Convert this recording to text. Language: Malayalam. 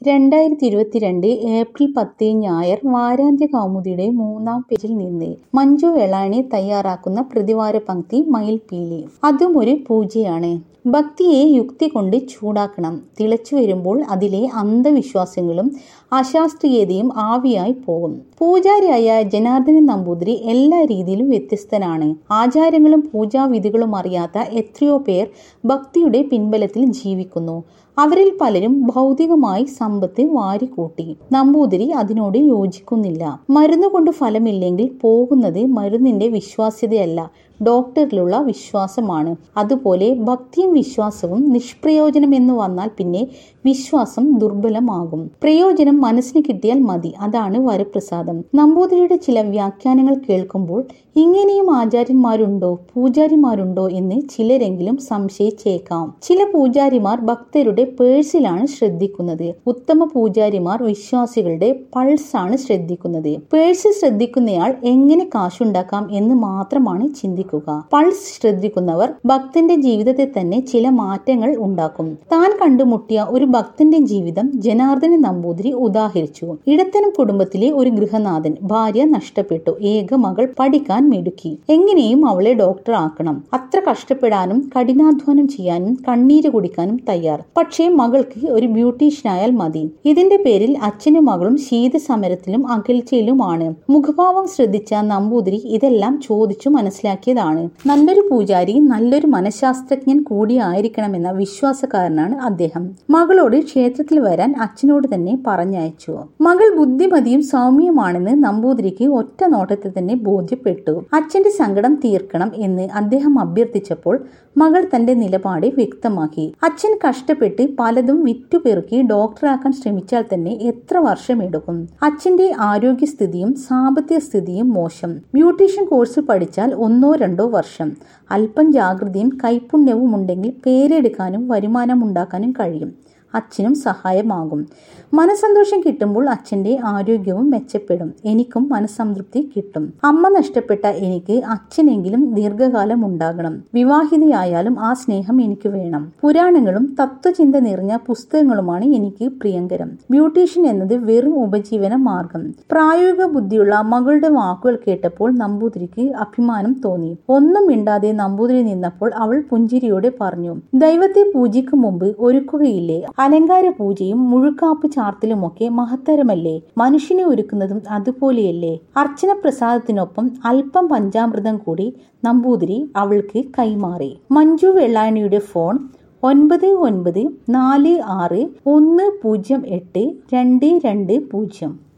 രണ്ടായിരത്തി ഇരുപത്തിരണ്ട് ഏപ്രിൽ പത്ത് ഞായർ വാരാന്ത്യ കൗമുദിയുടെ മൂന്നാം പേജിൽ നിന്ന് മഞ്ജു വെളാണി തയ്യാറാക്കുന്ന പ്രതിവാര പങ്ക്തി മയിൽപീലി അതും ഒരു പൂജയാണ് ഭക്തിയെ യുക്തി കൊണ്ട് ചൂടാക്കണം തിളച്ചു വരുമ്പോൾ അതിലെ അന്ധവിശ്വാസങ്ങളും അശാസ്ത്രീയതയും ആവിയായി പോകും പൂജാരിയായ ജനാർദ്ദനൻ നമ്പൂതിരി എല്ലാ രീതിയിലും വ്യത്യസ്തനാണ് ആചാരങ്ങളും പൂജാവിധികളും അറിയാത്ത എത്രയോ പേർ ഭക്തിയുടെ പിൻബലത്തിൽ ജീവിക്കുന്നു അവരിൽ പലരും ഭൗതികമായി സമ്പത്ത് വാരിക്കൂട്ടി നമ്പൂതിരി അതിനോട് യോജിക്കുന്നില്ല മരുന്ന് കൊണ്ട് ഫലമില്ലെങ്കിൽ പോകുന്നത് മരുന്നിന്റെ വിശ്വാസ്യതയല്ല ഡോക്ടറിലുള്ള വിശ്വാസമാണ് അതുപോലെ ഭക്തിയും വിശ്വാസവും നിഷ്പ്രയോജനം എന്ന് വന്നാൽ പിന്നെ വിശ്വാസം ദുർബലമാകും പ്രയോജനം മനസ്സിന് കിട്ടിയാൽ മതി അതാണ് വരപ്രസാദം നമ്പൂതിരിയുടെ ചില വ്യാഖ്യാനങ്ങൾ കേൾക്കുമ്പോൾ ഇങ്ങനെയും ആചാര്യന്മാരുണ്ടോ പൂജാരിമാരുണ്ടോ എന്ന് ചിലരെങ്കിലും സംശയിച്ചേക്കാം ചില പൂജാരിമാർ ഭക്തരുടെ പേഴ്സിലാണ് ശ്രദ്ധിക്കുന്നത് ഉത്തമ പൂജാരിമാർ വിശ്വാസികളുടെ പൾസാണ് ശ്രദ്ധിക്കുന്നത് പേഴ്സ് ശ്രദ്ധിക്കുന്നയാൾ എങ്ങനെ കാശുണ്ടാക്കാം എന്ന് മാത്രമാണ് ചിന്തിക്കുക പൾസ് ശ്രദ്ധിക്കുന്നവർ ഭക്തന്റെ ജീവിതത്തെ തന്നെ ചില മാറ്റങ്ങൾ ഉണ്ടാക്കും താൻ കണ്ടുമുട്ടിയ ഒരു ഭക്തന്റെ ജീവിതം ജനാർദ്ദന നമ്പൂതിരി ഉദാഹരിച്ചു ഇടത്തനം കുടുംബത്തിലെ ഒരു ഗൃഹനാഥൻ ഭാര്യ നഷ്ടപ്പെട്ടു ഏക മകൾ പഠിക്കാൻ മിടുക്കി എങ്ങനെയും അവളെ ഡോക്ടർ ആക്കണം അത്ര കഷ്ടപ്പെടാനും കഠിനാധ്വാനം ചെയ്യാനും കണ്ണീര് കുടിക്കാനും തയ്യാർ പക്ഷേ മകൾക്ക് ഒരു ബ്യൂട്ടീഷ്യനായാൽ മതി ഇതിന്റെ പേരിൽ അച്ഛനും മകളും ശീതസമരത്തിലും അകൽച്ചയിലുമാണ് മുഖഭാവം ശ്രദ്ധിച്ച നമ്പൂതിരി ഇതെല്ലാം ചോദിച്ചു മനസ്സിലാക്കിയതാണ് നല്ലൊരു പൂജാരി നല്ലൊരു മനഃശാസ്ത്രജ്ഞൻ കൂടിയായിരിക്കണമെന്ന വിശ്വാസക്കാരനാണ് അദ്ദേഹം മകളോട് ക്ഷേത്രത്തിൽ വരാൻ അച്ഛനോട് തന്നെ പറഞ്ഞയച്ചു മകൾ ബുദ്ധിമതിയും സൗമ്യമാണെന്ന് നമ്പൂതിരിക്ക് ഒറ്റ നോട്ടത്തിൽ തന്നെ ബോധ്യപ്പെട്ടു അച്ഛന്റെ സങ്കടം തീർക്കണം എന്ന് അദ്ദേഹം അഭ്യർത്ഥിച്ചപ്പോൾ മകൾ തന്റെ നിലപാട് വ്യക്തമാക്കി അച്ഛൻ കഷ്ടപ്പെട്ട് പലതും വിറ്റുപെറുക്കി ഡോക്ടറാക്കാൻ ശ്രമിച്ചാൽ തന്നെ എത്ര വർഷമെടുക്കും അച്ഛന്റെ ആരോഗ്യസ്ഥിതിയും സാമ്പത്തിക സ്ഥിതിയും മോശം ബ്യൂട്ടീഷ്യൻ കോഴ്സ് പഠിച്ചാൽ ഒന്നോ രണ്ടോ വർഷം അല്പം ജാഗ്രതയും കൈപുണ്യവും ഉണ്ടെങ്കിൽ പേരെടുക്കാനും വരുമാനം ഉണ്ടാക്കാനും കഴിയും അച്ഛനും സഹായമാകും മനസന്തോഷം കിട്ടുമ്പോൾ അച്ഛന്റെ ആരോഗ്യവും മെച്ചപ്പെടും എനിക്കും മനസ്സംതൃപ്തി കിട്ടും അമ്മ നഷ്ടപ്പെട്ട എനിക്ക് അച്ഛനെങ്കിലും ദീർഘകാലം ഉണ്ടാകണം വിവാഹിതയായാലും ആ സ്നേഹം എനിക്ക് വേണം പുരാണങ്ങളും തത്വചിന്ത നിറഞ്ഞ പുസ്തകങ്ങളുമാണ് എനിക്ക് പ്രിയങ്കരം ബ്യൂട്ടീഷ്യൻ എന്നത് വെറും ഉപജീവന മാർഗം പ്രായോഗിക ബുദ്ധിയുള്ള മകളുടെ വാക്കുകൾ കേട്ടപ്പോൾ നമ്പൂതിരിക്ക് അഭിമാനം തോന്നി ഒന്നും മിണ്ടാതെ നമ്പൂതിരി നിന്നപ്പോൾ അവൾ പുഞ്ചിരിയോടെ പറഞ്ഞു ദൈവത്തെ പൂജിക്കും മുമ്പ് ഒരുക്കുകയില്ലേ അലങ്കാര പൂജയും മുഴുക്കാപ്പ് ചാർത്തലുമൊക്കെ മഹത്തരമല്ലേ മനുഷ്യനെ ഒരുക്കുന്നതും അതുപോലെയല്ലേ അർച്ചന പ്രസാദത്തിനൊപ്പം അല്പം പഞ്ചാമൃതം കൂടി നമ്പൂതിരി അവൾക്ക് കൈമാറി മഞ്ജു വെള്ളായണിയുടെ ഫോൺ ഒൻപത് ഒൻപത് നാല് ആറ് ഒന്ന് പൂജ്യം എട്ട് രണ്ട് രണ്ട് പൂജ്യം